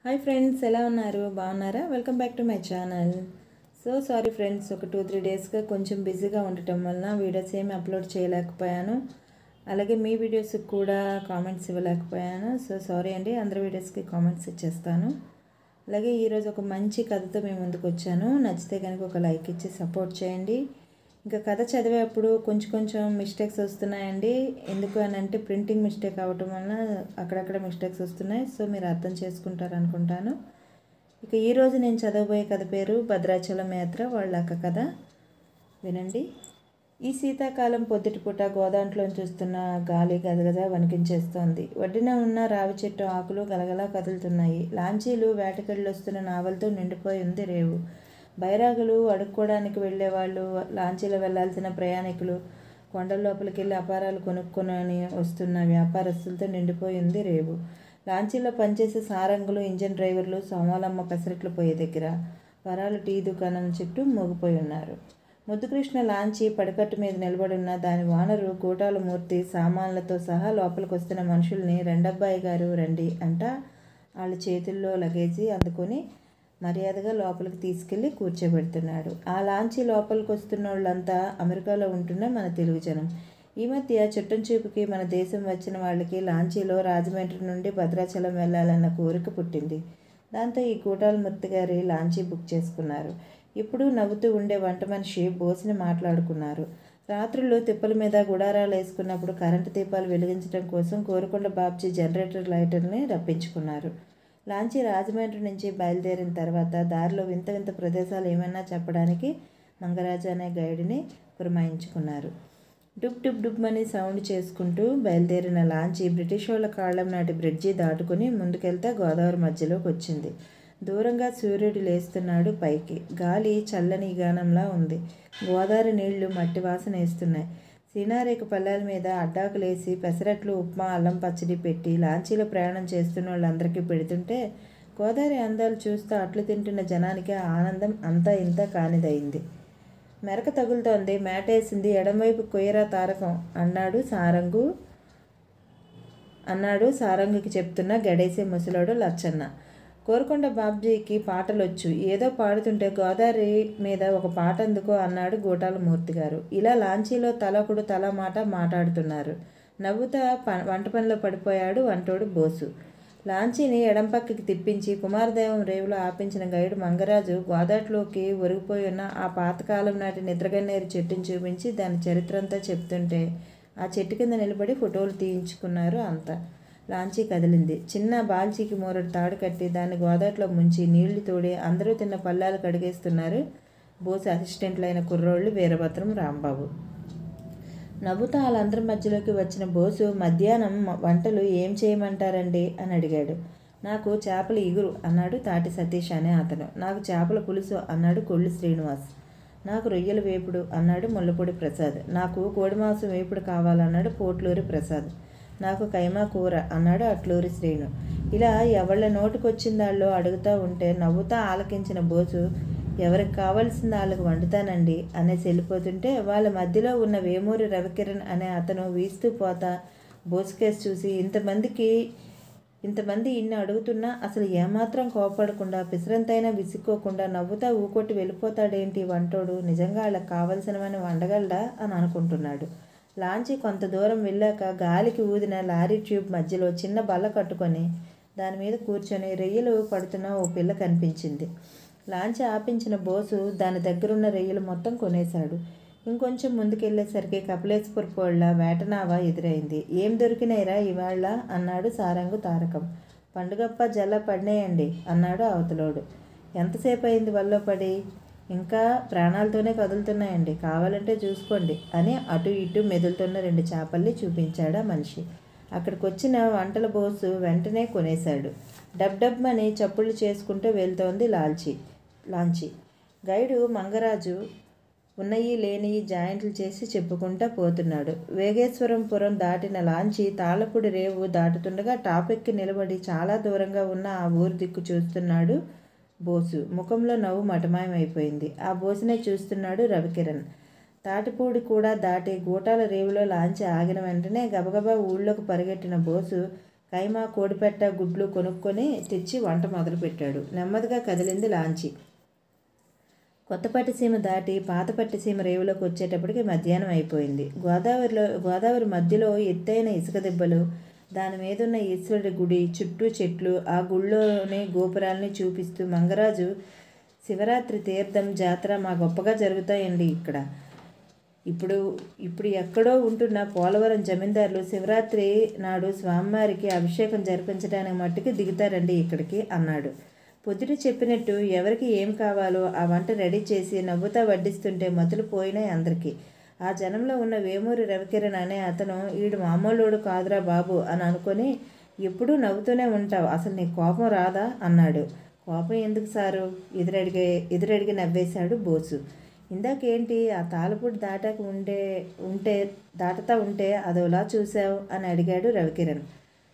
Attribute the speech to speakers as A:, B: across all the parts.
A: hi friends ఎలా ఉన్నారు బాగున్నారా welcome back to my channel so sorry friends ఒక టూ త్రీ డేస్గా కొంచెం బిజీగా ఉండటం వలన వీడియోస్ ఏమి అప్లోడ్ చేయలేకపోయాను అలాగే మీ వీడియోస్కి కూడా కామెంట్స్ ఇవ్వలేకపోయాను సో సారీ అండి అందరి వీడియోస్కి కామెంట్స్ ఇచ్చేస్తాను అలాగే ఈరోజు ఒక మంచి కథతో మేము ముందుకు వచ్చాను నచ్చితే కనుక ఒక లైక్ ఇచ్చి సపోర్ట్ చేయండి ఇంకా కథ చదివేటప్పుడు కొంచెం కొంచెం మిస్టేక్స్ వస్తున్నాయండి ఎందుకు అని అంటే ప్రింటింగ్ మిస్టేక్ అవ్వటం వలన అక్కడక్కడ మిస్టేక్స్ వస్తున్నాయి సో మీరు అర్థం చేసుకుంటారు అనుకుంటాను ఇక ఈరోజు నేను చదవబోయే కథ పేరు భద్రాచలం యాత్ర వాళ్ళ అక్క కథ వినండి ఈ శీతాకాలం పొద్దుటిపూట గోదాంట్లో చూస్తున్న గాలి గదగద వణికించేస్తోంది ఒడ్డున ఉన్న రావి చెట్టు ఆకులు గలగలా కదులుతున్నాయి లాంచీలు వేటకెళ్ళి వస్తున్న నావలతో నిండిపోయి ఉంది రేవు బైరాగులు అడుక్కోవడానికి వెళ్ళే వాళ్ళు లాంచీలో వెళ్లాల్సిన ప్రయాణికులు కొండల లోపలికి వెళ్ళి అపారాలు కొనుక్కొని వస్తున్న వ్యాపారస్తులతో నిండిపోయి ఉంది రేవు లాంచీలో పనిచేసే సారంగులు ఇంజన్ డ్రైవర్లు సోమాలమ్మ పెసరట్లు పోయే దగ్గర వరాలు టీ దుకాణం చుట్టూ మోగిపోయి ఉన్నారు ముద్దుకృష్ణ లాంచీ పడకట్టు మీద నిలబడున్న దాని వానరు గూటాల మూర్తి సామాన్లతో సహా లోపలికి వస్తున్న మనుషుల్ని రెండబ్బాయి గారు రండి అంట వాళ్ళ చేతుల్లో లగేజీ అందుకొని మర్యాదగా లోపలికి తీసుకెళ్లి కూర్చోబెడుతున్నాడు ఆ లాంచీ లోపలికి వస్తున్న వాళ్ళంతా అమెరికాలో ఉంటున్న మన తెలుగు జనం ఈ మధ్య చుట్టం చూపుకి మన దేశం వచ్చిన వాళ్ళకి లాంచీలో రాజమండ్రి నుండి భద్రాచలం వెళ్ళాలన్న కోరిక పుట్టింది దాంతో ఈ గూటాల మూర్తి గారి లాంచీ బుక్ చేసుకున్నారు ఇప్పుడు నవ్వుతూ ఉండే వంట మనిషి బోసిని మాట్లాడుకున్నారు రాత్రులు తిప్పల మీద గుడారాలు వేసుకున్నప్పుడు కరెంటు దీపాలు వెలిగించడం కోసం కోరుకొండ బాబ్జీ జనరేటర్ లైటర్ని రప్పించుకున్నారు లాంచీ రాజమండ్రి నుంచి బయలుదేరిన తర్వాత దారిలో వింత వింత ప్రదేశాలు ఏమైనా చెప్పడానికి మంగరాజు అనే గైడ్ని పురమాయించుకున్నారు డుబ్ డుబ్ డుబ్ అని సౌండ్ చేసుకుంటూ బయలుదేరిన లాంచీ బ్రిటిష్ వాళ్ళ కాళ్ళం నాటి బ్రిడ్జి దాటుకుని ముందుకెళ్తే గోదావరి మధ్యలోకి వచ్చింది దూరంగా సూర్యుడు లేస్తున్నాడు పైకి గాలి చల్లని గానంలా ఉంది గోదావరి నీళ్లు మట్టి వాసన వేస్తున్నాయి సీనారేక పల్లెల మీద అడ్డాకులేసి పెసరట్లు ఉప్మా అల్లం పచ్చడి పెట్టి లాంచీలో ప్రయాణం చేస్తున్న వాళ్ళందరికీ పెడుతుంటే గోదావరి అందాలు చూస్తూ అట్లు తింటున్న జనానికి ఆనందం అంతా ఇంత కానిదయింది మెరక తగులుతోంది మేటేసింది ఎడమవైపు కొయ్యరా తారకం అన్నాడు సారంగు అన్నాడు సారంగుకి చెప్తున్న గడేసే ముసలోడు లచ్చన్న కోరుకొండ బాబ్జీకి పాటలొచ్చు ఏదో పాడుతుంటే గోదావరి మీద ఒక పాట అందుకో అన్నాడు గోటాల మూర్తి గారు ఇలా లాంచీలో తలకుడు తల మాట మాట్లాడుతున్నారు నవ్వుతా ప వంట పనిలో పడిపోయాడు వంటోడు బోసు లాంచీని ఎడం పక్కకి తిప్పించి కుమారదేవం రేవులో ఆపించిన గైడు మంగరాజు గోదాట్లోకి ఒరిగిపోయి ఉన్న ఆ పాతకాలం నాటి నిద్రగన్నేరు చెట్టుని చూపించి దాని చరిత్ర అంతా చెప్తుంటే ఆ చెట్టు కింద నిలబడి ఫోటోలు తీయించుకున్నారు అంతా లాంచీ కదిలింది చిన్న బాల్చీకి మూరడు తాడు కట్టి దాన్ని గోదాట్లో ముంచి నీళ్లు తోడి అందరూ తిన్న పల్లాలు కడిగేస్తున్నారు బోసు అసిస్టెంట్లైన కుర్రోళ్ళు వీరభద్రం రాంబాబు నవ్వుతా వాళ్ళందరి మధ్యలోకి వచ్చిన బోసు మధ్యాహ్నం వంటలు ఏం చేయమంటారండి అని అడిగాడు నాకు చేపల ఇగురు అన్నాడు తాటి సతీష్ అనే అతను నాకు చేపల పులుసు అన్నాడు కొల్లు శ్రీనివాస్ నాకు రొయ్యల వేపుడు అన్నాడు ముల్లపూడి ప్రసాద్ నాకు కోడి మాంసం వేపుడు కావాలన్నాడు పోట్లూరి ప్రసాద్ నాకు కైమా కూర అన్నాడు అట్లూరి శ్రీను ఇలా ఎవళ్ళ నోటికొచ్చిందాళ్ళు అడుగుతూ ఉంటే నవ్వుతా ఆలకించిన బోసు ఎవరికి కావాల్సింది వాళ్ళకి వండుతానండి అనేసి వెళ్ళిపోతుంటే వాళ్ళ మధ్యలో ఉన్న వేమూరి రవికిరణ్ అనే అతను వీస్తూ పోతా బోసుకేసి చూసి ఇంతమందికి ఇంతమంది ఇన్ని అడుగుతున్నా అసలు ఏమాత్రం కోపడకుండా పిసరంతైనా విసుక్కోకుండా నవ్వుతా ఊకొట్టి వెళ్ళిపోతాడేంటి వంటోడు నిజంగా వాళ్ళకి కావలసినవని వండగలడా అని అనుకుంటున్నాడు లాంచీ కొంత దూరం వెళ్ళాక గాలికి ఊదిన లారీ ట్యూబ్ మధ్యలో చిన్న బల్ల కట్టుకొని దాని మీద కూర్చొని రొయ్యలు పడుతున్న ఓ పిల్ల కనిపించింది లాంచీ ఆపించిన బోసు దాని దగ్గరున్న రొయ్యలు మొత్తం కొనేశాడు ఇంకొంచెం ముందుకెళ్ళేసరికి కపిలేశ్వర్ పోళ్ళ వేటనావ ఎదురైంది ఏం దొరికినాయిరా ఇవాళ అన్నాడు సారంగు తారకం పండుగప్ప జల్ల పడినాయండి అన్నాడు అవతలోడు ఎంతసేపు అయింది వల్ల పడి ఇంకా ప్రాణాలతోనే కదులుతున్నాయండి కావాలంటే చూసుకోండి అని అటు ఇటు మెదులుతున్న రెండు చేపల్ని చూపించాడు ఆ మనిషి అక్కడికి వచ్చిన వంటల బోసు వెంటనే కొనేశాడు డబ్ డబ్ అని చప్పుళ్ళు చేసుకుంటూ వెళ్తోంది లాల్చి లాంచి గైడు మంగరాజు ఉన్నయి లేనియి జాయింట్లు చేసి చెప్పుకుంటా పోతున్నాడు వేగేశ్వరంపురం దాటిన లాంచి తాళపూడి రేవు దాటుతుండగా టాపెక్కి నిలబడి చాలా దూరంగా ఉన్న ఆ ఊరు దిక్కు చూస్తున్నాడు బోసు ముఖంలో నవ్వు మటమాయమైపోయింది ఆ బోసునే చూస్తున్నాడు రవికిరణ్ తాటిపూడి కూడా దాటి గూటాల రేవులో లాంచి ఆగిన వెంటనే గబగబా ఊళ్ళోకి పరిగెట్టిన బోసు కైమా కోడిపెట్ట గుడ్లు కొనుక్కొని తెచ్చి వంట మొదలుపెట్టాడు నెమ్మదిగా కదిలింది లాంచి కొత్త పట్టిసీమ దాటి పాత పట్టిసీమ రేవులోకి వచ్చేటప్పటికి మధ్యాహ్నం అయిపోయింది గోదావరిలో గోదావరి మధ్యలో ఎత్తైన ఇసుక దెబ్బలు దాని మీద ఉన్న ఈశ్వరుడి గుడి చుట్టూ చెట్లు ఆ గుళ్ళోని గోపురాలని చూపిస్తూ మంగరాజు శివరాత్రి తీర్థం జాతర మా గొప్పగా జరుగుతాయండి ఇక్కడ ఇప్పుడు ఇప్పుడు ఎక్కడో ఉంటున్న పోలవరం జమీందారులు శివరాత్రి నాడు స్వామివారికి అభిషేకం జరిపించడానికి మట్టుకు దిగుతారండి ఇక్కడికి అన్నాడు పొద్దుట చెప్పినట్టు ఎవరికి ఏం కావాలో ఆ వంట రెడీ చేసి నవ్వుతా వడ్డిస్తుంటే మతులు పోయినాయి అందరికీ ఆ జనంలో ఉన్న వేమూరి రవికిరణ్ అనే అతను ఈడు మామూలుడు కాదురా బాబు అని అనుకొని ఎప్పుడూ నవ్వుతూనే ఉంటావు అసలు నీకు కోపం రాదా అన్నాడు కోపం ఎందుకు సారు ఎదురడిగే ఎదురడిగి నవ్వేశాడు బోసు ఇందాకేంటి ఆ తాళపూడి దాటాక ఉండే ఉంటే దాటుతా ఉంటే అదోలా చూసావు అని అడిగాడు రవికిరణ్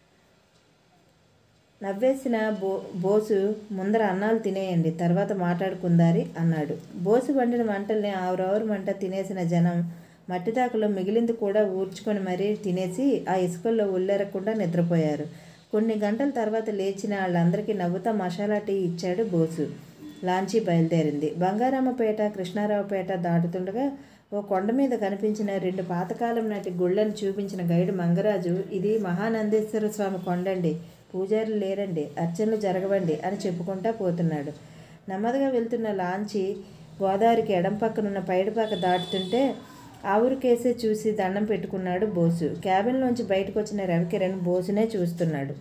A: నవ్వేసిన బో బోసు ముందర అన్నాలు తినేయండి తర్వాత మాట్లాడుకుందారి అన్నాడు బోసు వండిన వంటల్ని ఆవురవరు మంట తినేసిన జనం మట్టిదాకలో మిగిలింది కూడా ఊర్చుకొని మరీ తినేసి ఆ ఇసుకల్లో ఉల్లెరకుండా నిద్రపోయారు కొన్ని గంటల తర్వాత లేచిన వాళ్ళందరికీ నవ్వుతా మసాలా టీ ఇచ్చాడు బోసు లాంచీ బయలుదేరింది బంగారామపేట కృష్ణారావుపేట దాటుతుండగా ఓ కొండ మీద కనిపించిన రెండు పాతకాలం నాటి గుళ్ళను చూపించిన గైడు మంగరాజు ఇది మహానందేశ్వర స్వామి కొండండి పూజారులు లేరండి అర్చనలు జరగవండి అని చెప్పుకుంటా పోతున్నాడు నెమ్మదిగా వెళ్తున్న లాంచి గోదావరికి ఎడం పక్కనున్న పైడిపాక దాటుతుంటే ఆ ఊరికేసే చూసి దండం పెట్టుకున్నాడు బోసు క్యాబిన్లోంచి బయటకు వచ్చిన రవికిరణ్ బోసునే చూస్తున్నాడు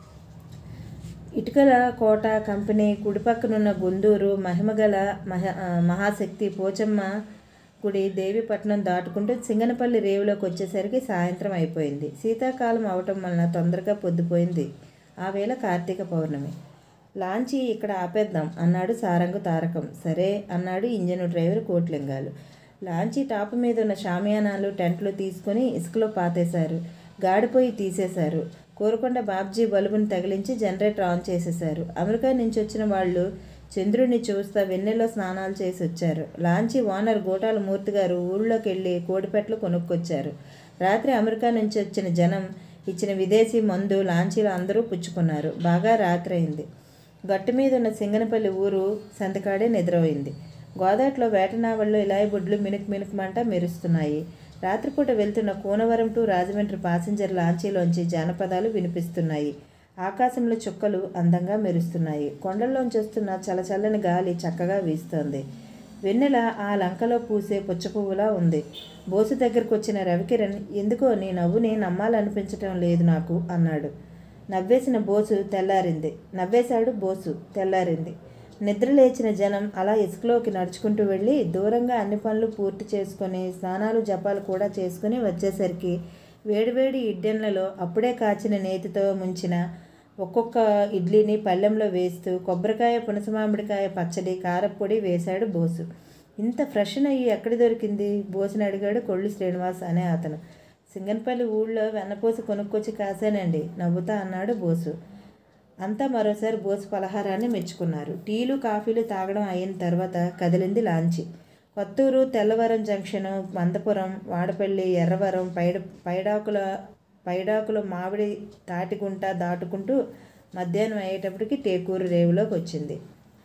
A: ఇటుకల కోట కంపెనీ కుడిపక్కనున్న గుందూరు మహిమగల మహ ఆ, మహాశక్తి పోచమ్మ గుడి దేవీపట్నం దాటుకుంటూ సింగనపల్లి రేవులోకి వచ్చేసరికి సాయంత్రం అయిపోయింది శీతాకాలం అవటం వలన తొందరగా పొద్దుపోయింది ఆ వేళ కార్తీక పౌర్ణమి లాంచీ ఇక్కడ ఆపేద్దాం అన్నాడు సారంగు తారకం సరే అన్నాడు ఇంజను డ్రైవర్ కోట్లింగాలు లాంచీ టాపు మీద ఉన్న షామియానాలు టెంట్లు తీసుకొని ఇసుకలో పాతేశారు గాడిపోయి తీసేశారు కోరుకొండ బాబ్జీ బల్బుని తగిలించి జనరేటర్ ఆన్ చేసేశారు అమెరికా నుంచి వచ్చిన వాళ్ళు చంద్రుడిని చూస్తా వెన్నెల్లో స్నానాలు చేసి వచ్చారు లాంచీ ఓనర్ గోటాల మూర్తి గారు ఊళ్ళోకి వెళ్ళి కోడిపెట్టలు కొనుక్కొచ్చారు రాత్రి అమెరికా నుంచి వచ్చిన జనం ఇచ్చిన విదేశీ మందు లాంచీలో అందరూ పుచ్చుకున్నారు బాగా రాత్రి అయింది గట్టు మీద ఉన్న సింగనపల్లి ఊరు సంతకాడే నిద్రపోయింది గోదాట్లో వేటనావల్లో ఇలాయి బుడ్లు మినుకు మినుకుమంట మెరుస్తున్నాయి రాత్రిపూట వెళ్తున్న కూనవరం టు రాజమండ్రి ప్యాసింజర్ లాంచీలోంచి జానపదాలు వినిపిస్తున్నాయి ఆకాశంలో చుక్కలు అందంగా మెరుస్తున్నాయి కొండల్లోంచి వస్తున్న చలచల్లని గాలి చక్కగా వీస్తోంది వెన్నెల ఆ లంకలో పూసే పుచ్చపువ్వులా ఉంది బోసు దగ్గరకు వచ్చిన రవికిరణ్ ఎందుకో నీ నవ్వుని నమ్మాలనిపించటం లేదు నాకు అన్నాడు నవ్వేసిన బోసు తెల్లారింది నవ్వేశాడు బోసు తెల్లారింది నిద్ర లేచిన జనం అలా ఇసుకలోకి నడుచుకుంటూ వెళ్ళి దూరంగా అన్ని పనులు పూర్తి చేసుకొని స్నానాలు జపాలు కూడా చేసుకుని వచ్చేసరికి వేడివేడి ఇడ్డెన్లలో అప్పుడే కాచిన నేతితో ముంచిన ఒక్కొక్క ఇడ్లీని పళ్ళెంలో వేస్తూ కొబ్బరికాయ పునసమామిడికాయ పచ్చడి కారప్పొడి వేశాడు బోసు ఇంత ఫ్రెష్ నెయ్యి ఎక్కడ దొరికింది బోసుని అడిగాడు కొళ్ళు శ్రీనివాస్ అనే అతను సింగన్పల్లి ఊళ్ళో వెన్నపూస కొనుక్కొచ్చి కాశానండి నవ్వుతా అన్నాడు బోసు అంతా మరోసారి బోసు పలహారాన్ని మెచ్చుకున్నారు టీలు కాఫీలు తాగడం అయిన తర్వాత కదిలింది లాంచి కొత్తూరు తెల్లవరం జంక్షను మందపురం వాడపల్లి ఎర్రవరం పైడ పైడాకుల పైడాకుల మామిడి తాటిగుంట దాటుకుంటూ మధ్యాహ్నం అయ్యేటప్పటికి టేకూరు రేవులోకి వచ్చింది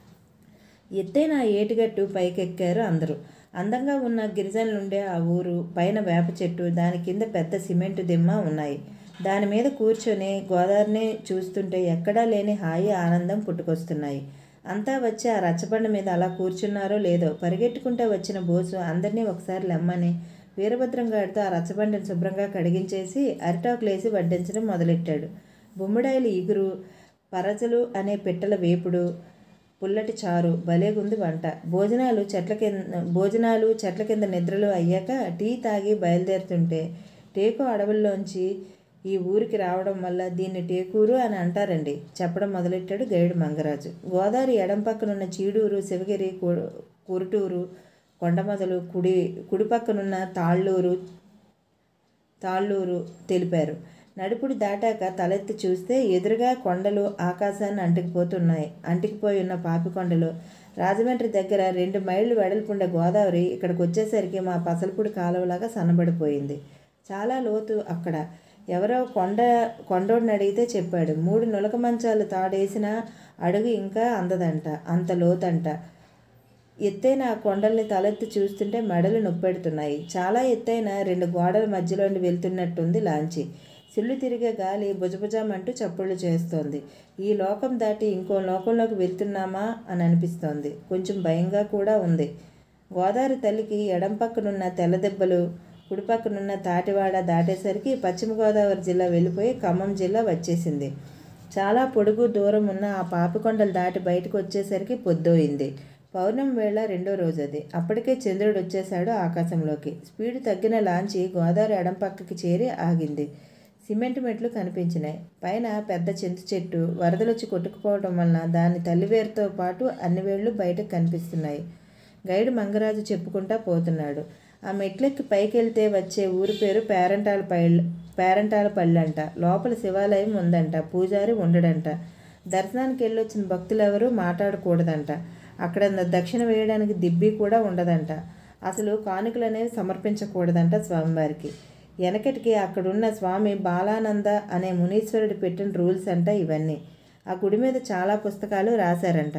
A: ఎత్తైన ఆ ఏటిగట్టు పైకెక్కారు అందరూ అందంగా ఉన్న గిరిజనులుండే ఆ ఊరు పైన వేప చెట్టు దాని కింద పెద్ద సిమెంటు దిమ్మ ఉన్నాయి దాని మీద కూర్చొని గోదావరిని చూస్తుంటే ఎక్కడా లేని హాయి ఆనందం పుట్టుకొస్తున్నాయి అంతా వచ్చి ఆ రచ్చబండ మీద అలా కూర్చున్నారో లేదో పరిగెట్టుకుంటూ వచ్చిన బోసు అందరినీ ఒకసారి లెమ్మని వీరభద్రం గారితో ఆ రచ్చబండిని శుభ్రంగా కడిగించేసి అరిటాకులేసి వడ్డించడం మొదలెట్టాడు బొమ్మిడాయిలు ఇగురు పరచలు అనే పిట్టల వేపుడు పుల్లటి చారు భలేగుంది వంట భోజనాలు చెట్ల కింద భోజనాలు చెట్ల కింద నిద్రలు అయ్యాక టీ తాగి బయలుదేరుతుంటే టేకు అడవుల్లోంచి ఈ ఊరికి రావడం వల్ల దీన్ని టేకూరు అని అంటారండి చెప్పడం మొదలెట్టాడు గైడు మంగరాజు గోదావరి ఎడం పక్కనున్న చీడూరు శివగిరి కు- కురుటూరు కొండమొదలు కుడి కుడి పక్కనున్న తాళ్ళూరు తాళ్ళూరు తెలిపారు నడుపుడు దాటాక తలెత్తి చూస్తే ఎదురుగా కొండలు ఆకాశాన్ని అంటుకుపోతున్నాయి అంటుకుపోయి ఉన్న పాపికొండలు రాజమండ్రి దగ్గర రెండు మైళ్ళు వెడల్పుండే గోదావరి ఇక్కడికి వచ్చేసరికి మా పసలపూడి కాలువలాగా సన్నబడిపోయింది చాలా లోతు అక్కడ ఎవరో కొండ కొండోడిని అడిగితే చెప్పాడు మూడు నులక మంచాలు తాడేసిన అడుగు ఇంకా అందదంట అంత లోతంట ఎత్తైన ఆ కొండల్ని తలెత్తి చూస్తుంటే మెడలు నొప్పెడుతున్నాయి చాలా ఎత్తైన రెండు గోడల మధ్యలోండి వెళ్తున్నట్టుంది లాంచి సిల్లు తిరిగే గాలి భుజభుజమంటూ చప్పుళ్ళు చేస్తోంది ఈ లోకం దాటి ఇంకో లోకంలోకి వెళ్తున్నామా అని అనిపిస్తోంది కొంచెం భయంగా కూడా ఉంది గోదావరి తల్లికి ఎడం పక్కనున్న తెల్లదెబ్బలు కుడి పక్కనున్న తాటివాడ దాటేసరికి పశ్చిమ గోదావరి జిల్లా వెళ్ళిపోయి ఖమ్మం జిల్లా వచ్చేసింది చాలా పొడుగు దూరం ఉన్న ఆ పాపికొండలు దాటి బయటకు వచ్చేసరికి పొద్దోయింది పౌర్ణమి వేళ రెండో రోజు అది అప్పటికే చంద్రుడు వచ్చేశాడు ఆకాశంలోకి స్పీడ్ తగ్గిన లాంచి గోదావరి ఎడం పక్కకి చేరి ఆగింది సిమెంట్ మెట్లు కనిపించినాయి పైన పెద్ద చింత చెట్టు వరదలొచ్చి కొట్టుకుపోవడం వలన దాని తల్లివేరుతో పాటు అన్ని వేళ్ళు బయటకు కనిపిస్తున్నాయి గైడ్ మంగరాజు చెప్పుకుంటా పోతున్నాడు ఆ మెట్లెక్కి పైకి వెళ్తే వచ్చే ఊరి పేరు పేరంటాల పైళ్ళు పేరంటాల పళ్ళంట లోపల శివాలయం ఉందంట పూజారి ఉండడంట దర్శనానికి వెళ్ళొచ్చిన భక్తులు ఎవరు మాట్లాడకూడదంట అక్కడ దక్షిణ వేయడానికి దిబ్బి కూడా ఉండదంట అసలు కానుకలు అనేవి సమర్పించకూడదంట స్వామివారికి వెనకటికి అక్కడున్న స్వామి బాలానంద అనే మునీశ్వరుడు పెట్టిన రూల్స్ అంట ఇవన్నీ ఆ గుడి మీద చాలా పుస్తకాలు రాశారంట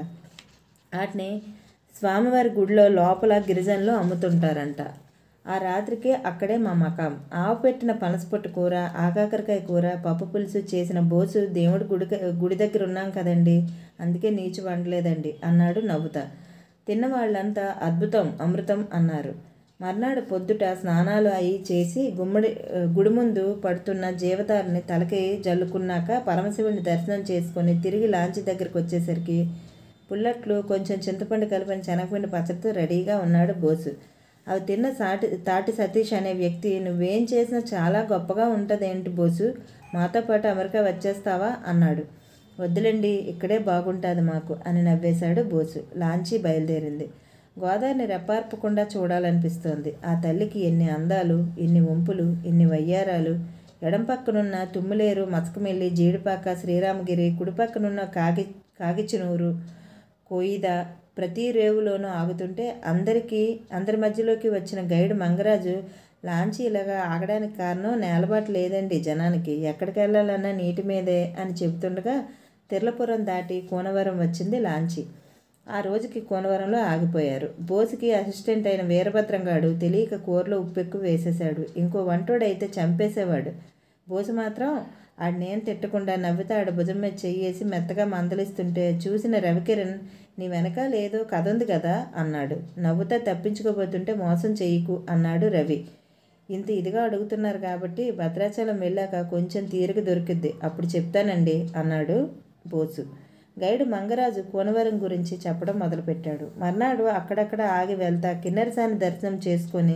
A: వాటిని స్వామివారి గుడిలో లోపల గిరిజనులు అమ్ముతుంటారంట ఆ రాత్రికి అక్కడే మా మకాం ఆవు పెట్టిన పనసపొట్టు కూర ఆకాకరకాయ కూర పప్పు పులుసు చేసిన బోసు దేవుడి గుడి గుడి దగ్గర ఉన్నాం కదండి అందుకే నీచు వండలేదండి అన్నాడు నవ్వుతా తిన్న వాళ్ళంతా అద్భుతం అమృతం అన్నారు మర్నాడు పొద్దుట స్నానాలు అయి చేసి గుమ్మడి గుడి ముందు పడుతున్న జీవతారిని తలకి జల్లుకున్నాక పరమశివుని దర్శనం చేసుకొని తిరిగి లాంచి దగ్గరికి వచ్చేసరికి పుల్లట్లు కొంచెం చింతపండు కలిపిన శనగపిండి పచ్చడితో రెడీగా ఉన్నాడు బోసు అవి తిన్న సాటి తాటి సతీష్ అనే వ్యక్తి నువ్వేం చేసినా చాలా గొప్పగా ఉంటుందేంటి బోసు మాతో పాటు అమెరికా వచ్చేస్తావా అన్నాడు వద్దులేండి ఇక్కడే బాగుంటుంది మాకు అని నవ్వేశాడు బోసు లాంచీ బయలుదేరింది గోదావరిని రెప్పార్పకుండా చూడాలనిపిస్తోంది ఆ తల్లికి ఎన్ని అందాలు ఎన్ని వంపులు ఎన్ని వయ్యారాలు ఎడం పక్కనున్న తుమ్ములేరు మసకమెల్లి జీడిపాక శ్రీరామగిరి కుడి పక్కనున్న కాగి కాగిచినూరు కోయిద ప్రతి రేవులోనూ ఆగుతుంటే అందరికీ అందరి మధ్యలోకి వచ్చిన గైడ్ మంగరాజు లాంచి ఇలాగా ఆగడానికి కారణం నేలబాటు లేదండి జనానికి ఎక్కడికి వెళ్ళాలన్నా నీటి మీదే అని చెబుతుండగా తిర్లపురం దాటి కోనవరం వచ్చింది లాంచి ఆ రోజుకి కోనవరంలో ఆగిపోయారు బోసుకి అసిస్టెంట్ అయిన వీరభద్రంగాడు తెలియక కూరలో ఉప్పెక్కు వేసేశాడు ఇంకో వంటోడైతే చంపేసేవాడు బోసు మాత్రం ఆడు నేను తిట్టకుండా నవ్వుతా ఆడ భుజం మీద చెయ్యేసి మెత్తగా మందలిస్తుంటే చూసిన రవికిరణ్ నీ వెనకాల ఏదో కథ ఉంది కదా అన్నాడు నవ్వుతా తప్పించుకోబోతుంటే మోసం చెయ్యకు అన్నాడు రవి ఇంత ఇదిగా అడుగుతున్నారు కాబట్టి భద్రాచలం వెళ్ళాక కొంచెం తీరిక దొరికిద్ది అప్పుడు చెప్తానండి అన్నాడు బోసు గైడ్ మంగరాజు కోనవరం గురించి చెప్పడం మొదలుపెట్టాడు మర్నాడు అక్కడక్కడ ఆగి వెళ్తా కిన్నెరసాని దర్శనం చేసుకొని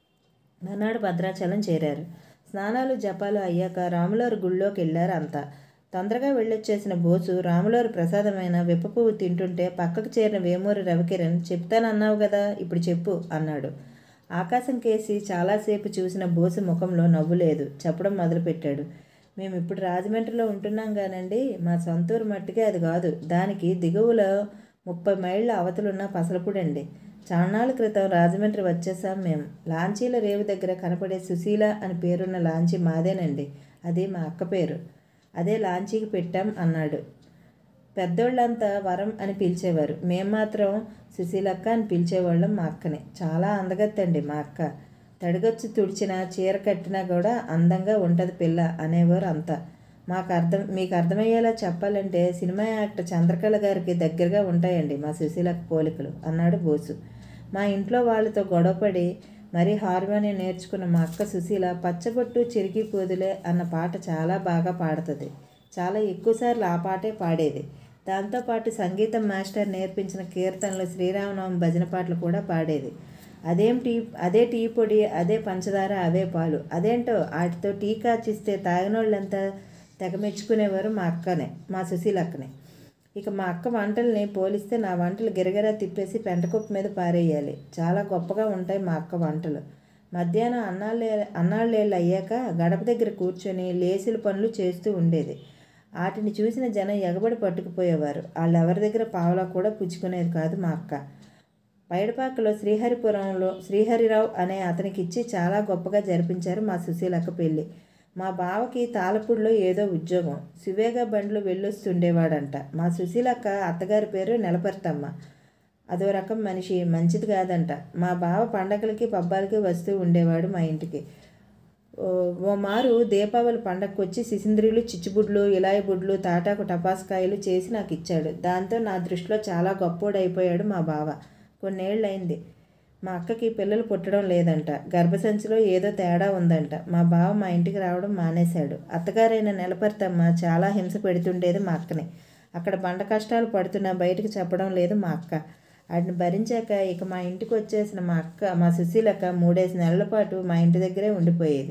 A: మర్నాడు భద్రాచలం చేరారు స్నానాలు జపాలు అయ్యాక రాములారు గుళ్ళోకి వెళ్ళారు అంతా తొందరగా వెళ్ళొచ్చేసిన బోసు రాములారు ప్రసాదమైన విప్ప పువ్వు తింటుంటే పక్కకు చేరిన వేమూరి రవికిరణ్ చెప్తానన్నావు కదా ఇప్పుడు చెప్పు అన్నాడు ఆకాశం కేసి చాలాసేపు చూసిన బోసు ముఖంలో నవ్వు లేదు చెప్పడం మొదలుపెట్టాడు మేము ఇప్పుడు రాజమండ్రిలో ఉంటున్నాం కానండి మా సొంతూరు మట్టికి అది కాదు దానికి దిగువలో ముప్పై మైళ్ళ అవతలున్న పసలపూడండి చాన్నాళ్ళ క్రితం రాజమండ్రి వచ్చేసాం మేము లాంచీల రేవు దగ్గర కనపడే సుశీల అని పేరున్న లాంచీ మాదేనండి అది మా అక్క పేరు అదే లాంచీకి పెట్టాం అన్నాడు పెద్దోళ్ళంతా వరం అని పిలిచేవారు మేము మాత్రం సుశీలక్క అని పిలిచేవాళ్ళం మా అక్కని చాలా అందగత్తండి మా అక్క తడిగొచ్చి తుడిచినా చీర కట్టినా కూడా అందంగా ఉంటుంది పిల్ల అనేవారు అంతా మాకు అర్థం మీకు అర్థమయ్యేలా చెప్పాలంటే సినిమా యాక్టర్ చంద్రకళ గారికి దగ్గరగా ఉంటాయండి మా సుశీలక్క పోలికలు అన్నాడు బోసు మా ఇంట్లో వాళ్ళతో గొడవపడి మరీ హార్మోనియం నేర్చుకున్న మా అక్క సుశీల పచ్చబొట్టు చిరిగి పోదులే అన్న పాట చాలా బాగా పాడుతుంది చాలా ఎక్కువసార్లు ఆ పాటే పాడేది దాంతోపాటు సంగీతం మాస్టర్ నేర్పించిన కీర్తనలు శ్రీరామనవమి భజన పాటలు కూడా పాడేది అదేం టీ అదే టీ పొడి అదే పంచదార అవే పాలు అదేంటో వాటితో టీ కాచిస్తే తాగినోళ్ళంతా తెగ మెచ్చుకునేవారు మా అక్కనే మా సుశీల అక్కనే ఇక మా అక్క వంటల్ని పోలిస్తే నా వంటలు గిరగిరా తిప్పేసి పెంటకుప్ప మీద పారేయాలి చాలా గొప్పగా ఉంటాయి మా అక్క వంటలు మధ్యాహ్నం అన్నాళ్ళే అన్నాళ్ళేళ్ళు అయ్యాక గడప దగ్గర కూర్చొని లేసుల పనులు చేస్తూ ఉండేది వాటిని చూసిన జనం ఎగబడి పట్టుకుపోయేవారు వాళ్ళు ఎవరి దగ్గర పావలా కూడా పుచ్చుకునేది కాదు మా అక్క పైడపాకలో శ్రీహరిపురంలో శ్రీహరిరావు అనే అతనికి ఇచ్చి చాలా గొప్పగా జరిపించారు మా సుశీలక్క పెళ్ళి మా బావకి తాళపూడిలో ఏదో ఉద్యోగం సువేగా బండ్లు వెళ్ళొస్తుండేవాడంట మా సుశీలక్క అత్తగారి పేరు నెలపర్తమ్మ అదో రకం మనిషి మంచిది కాదంట మా బావ పండగలకి పబ్బాలకి వస్తూ ఉండేవాడు మా ఇంటికి ఓ- ఓ మారు దీపావళి పండగకు వచ్చి సిసింద్రీలు చిచ్చుబుడ్లు ఇలాయి బుడ్లు తాటాకు టపాస్కాయలు చేసి నాకు ఇచ్చాడు దాంతో నా దృష్టిలో చాలా గొప్పోడైపోయాడు మా బావ కొన్నేళ్ళయింది మా అక్కకి పిల్లలు పుట్టడం లేదంట గర్భసంచిలో ఏదో తేడా ఉందంట మా బావ మా ఇంటికి రావడం మానేశాడు అత్తగారైన నెలపర్తమ్మ చాలా హింస పెడుతుండేది మా అక్కని అక్కడ బండ కష్టాలు పడుతున్నా బయటకు చెప్పడం లేదు మా అక్క వాటిని భరించాక ఇక మా ఇంటికి వచ్చేసిన మా అక్క మా సుశీలక్క మూడేసి నెలల పాటు మా ఇంటి దగ్గరే ఉండిపోయేది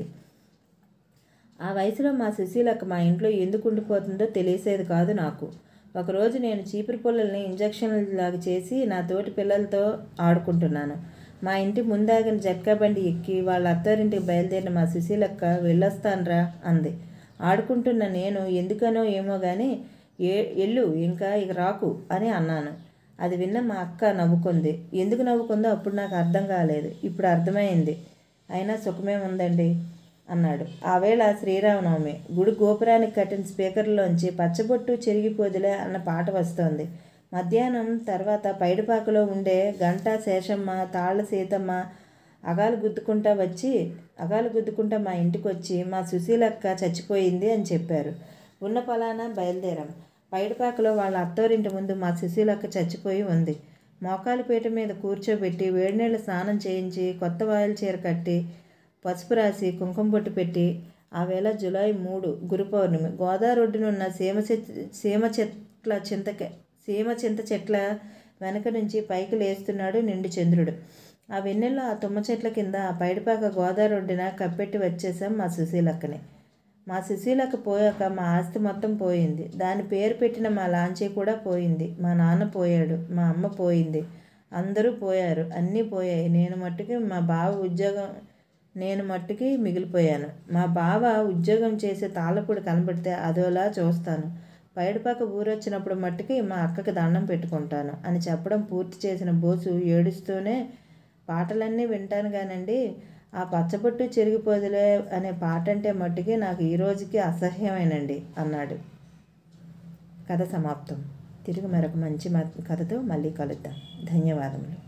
A: ఆ వయసులో మా సుశీలక్క మా ఇంట్లో ఎందుకు ఉండిపోతుందో తెలిసేది కాదు నాకు ఒకరోజు నేను చీపురు పుల్లల్ని ఇంజక్షన్ల లాగా చేసి నా తోటి పిల్లలతో ఆడుకుంటున్నాను మా ఇంటి ముందాగిన జట్కా బండి ఎక్కి వాళ్ళ అత్తారింటికి బయలుదేరిన మా సుశీలక్క వెళ్ళొస్తాన్రా అంది ఆడుకుంటున్న నేను ఎందుకనో ఏమో కానీ ఏ ఎల్లు ఇంకా ఇక రాకు అని అన్నాను అది విన్న మా అక్క నవ్వుకుంది ఎందుకు నవ్వుకుందో అప్పుడు నాకు అర్థం కాలేదు ఇప్పుడు అర్థమైంది అయినా సుఖమే ఉందండి అన్నాడు ఆ వేళ శ్రీరామనవమి గుడి గోపురానికి కట్టిన స్పీకర్లోంచి పచ్చబొట్టు చెరిగిపోదులే అన్న పాట వస్తోంది మధ్యాహ్నం తర్వాత పైడిపాకలో ఉండే గంట శేషమ్మ తాళ్ళ సీతమ్మ అగాలు గుద్దుకుంటా వచ్చి అగాలు గుద్దుకుంటా మా ఇంటికి వచ్చి మా సుశీలక్క చచ్చిపోయింది అని చెప్పారు ఉన్న పలానా బయలుదేరాం పైడిపాకలో వాళ్ళ అత్తోరింటి ముందు మా సుశీలక్క చచ్చిపోయి ఉంది మోకాలు పీట మీద కూర్చోబెట్టి వేడినీళ్ళ స్నానం చేయించి కొత్త వాయిల్ చీర కట్టి పసుపు రాసి కుంకుమ బొట్టు పెట్టి ఆ వేళ జులై మూడు గురు పౌర్ణమి గోదావరి ఒడ్డునున్న సీమ చెట్ సీమ చెట్ల చింతక సీమ చింత చెట్ల వెనక నుంచి పైకి లేస్తున్నాడు నిండు చంద్రుడు ఆ వెన్నెల్లో ఆ తుమ్మ చెట్ల కింద ఆ పైడిపాక గోదావరి ఒడ్డున కప్పెట్టి వచ్చేసాం మా సుశీలక్కని మా సుశీలక్క పోయాక మా ఆస్తి మొత్తం పోయింది దాని పేరు పెట్టిన మా లాంచీ కూడా పోయింది మా నాన్న పోయాడు మా అమ్మ పోయింది అందరూ పోయారు అన్నీ పోయాయి నేను మట్టుకి మా బావ ఉద్యోగం నేను మట్టుకి మిగిలిపోయాను మా బావ ఉద్యోగం చేసే తాళ్ళపూడి కనబడితే అదోలా చూస్తాను పైడిపాక ఊరొచ్చినప్పుడు మట్టుకి మా అక్కకి దండం పెట్టుకుంటాను అని చెప్పడం పూర్తి చేసిన బోసు ఏడుస్తూనే పాటలన్నీ వింటాను కానండి ఆ పచ్చబొట్టు చెరిగిపోదులే అనే పాట అంటే మట్టుకి నాకు ఈ రోజుకి అసహ్యమేనండి అన్నాడు కథ సమాప్తం తిరిగి మరొక మంచి మ- కథతో మళ్ళీ కలుద్దాం ధన్యవాదములు